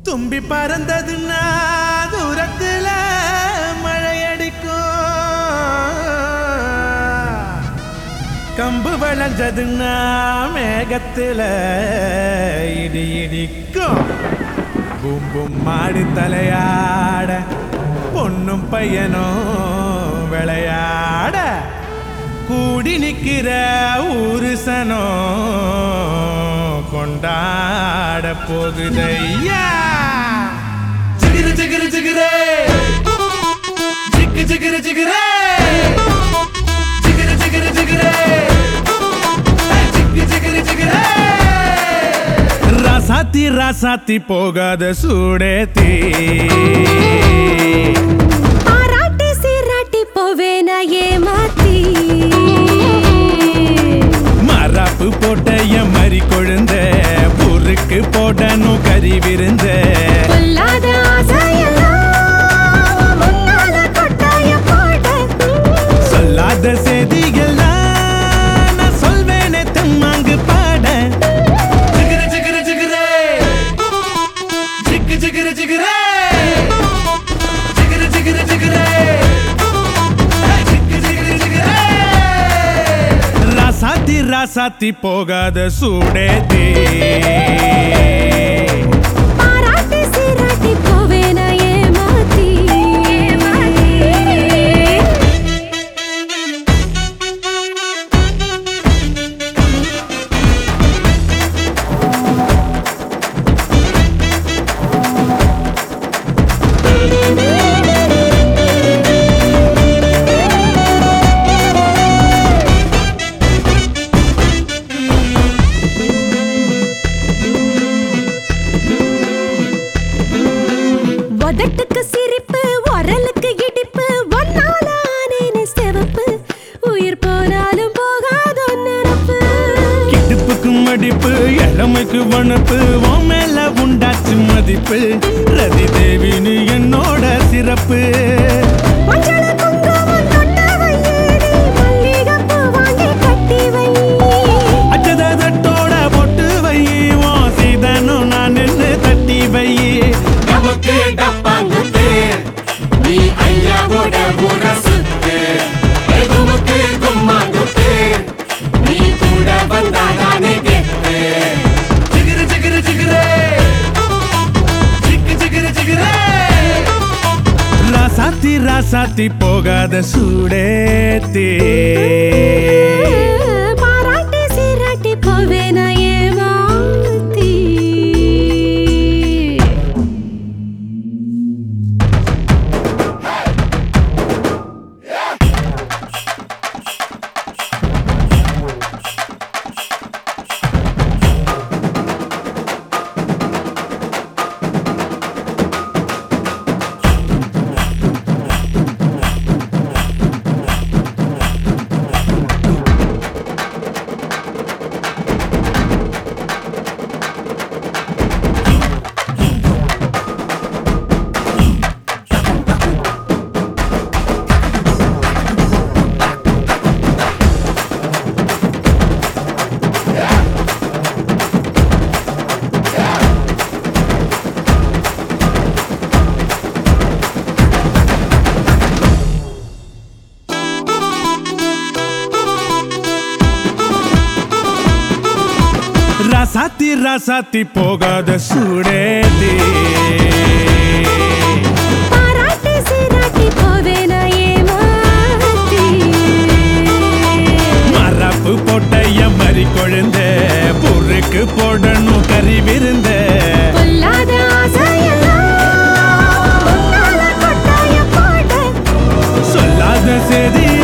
தும்பி பறந்ததுன்னா தூரத்துல மழையடிக்கும் கம்பு விளைஞ்சதுன்னா மேகத்துல இடி இடிக்கும் பூம் பூம் மாடி தலையாட பொண்ணும் பையனும் விளையாட கூடி நிக்கிற ஊருசனோ கொண்டாட போகுதையா ஜிகிரு ஜிகிரு ஜிகிரே ஜிக்கு ஜிகிரு ஜிகிரே ஜிகிரு ஜிகிரு ஜிகிரே ஜிக்கு ஜிகிரு ஜிகிரே ராசாத்தி ராசாத்தி போகாத சூடேத்தி பாராட்டி சீராட்டி போவேன ஏமாத்தி மராப்பு போட்ட என் மறி கொழுந்த ஊருக்கு போடணும் கறி விருந்த கொல்லாத ஆசையெல்லாம் முன்னால கொட்டாய போட சொல்லாத செய்திகள்லாம் நான் சொல்வேனே தம்மாங்கு பாட ஜிகிரு ஜிகிரு ஜிகிரே ஜிக்கு ஜிகிரு ஜிகிரே ஜிகிரு ஜிகிரு ஜிகிரே ஜிக்கு ஜிகிரு ஜிகிரே ராசாத்தி ராசாத்தி போகாத சூடேத்தி பாராட்டி சீராட்டி போவேன ஏமாத்தி உதட்டுக்கு சிரிப்பு உரலுக்கு இடிப்பு ஒன்னால ஆனேனே சிவப்பு உயிர் போனாலும் போகாத நினப்பு கிடுப்புக்கு மடிப்பு இளமைக்கு வனப்பு உன் மேல உண்டாச்சு மதிப்பு ரதி தேவினு என்னோட சிறப்பு மஞ்சள குங்குமம் தொட்ட வையேடி மல்லிகைப்பூ வாங்கி கட்டி வை அச்சத தட்டோட பொட்டு வை உன் சீதனும் நான் நின்று தட்டி வை நமக்கு டப்பாங்குத்து நீ ஐயாவோட முரசுத்து எதுவுக்கு கும்மாங்குத்து நீ கூட வந்தா நானே கெத்து ஜிகிரு ஜிகிரு ஜிகிரே ஜிக்கு ஜிகிரு ஜிகிரே ராசாத்தி ராசாத்தி போகாத சூடேத்தி பாராட்டி சீராட்டி போவேன ஏமாத்தி ராசாத்தி ராசாத்தி போகாத சூடேத்தி பாராட்டி சீராட்டி போவேன ஏமாத்தி மரப்பு போட்ட என் மறி கொழுந்த பொருக்கு போடணும் கறி விருந்த கொல்லாத ஆசையெல்லாம் முன்னால கொட்டாய போட சொல்லாத செய்தி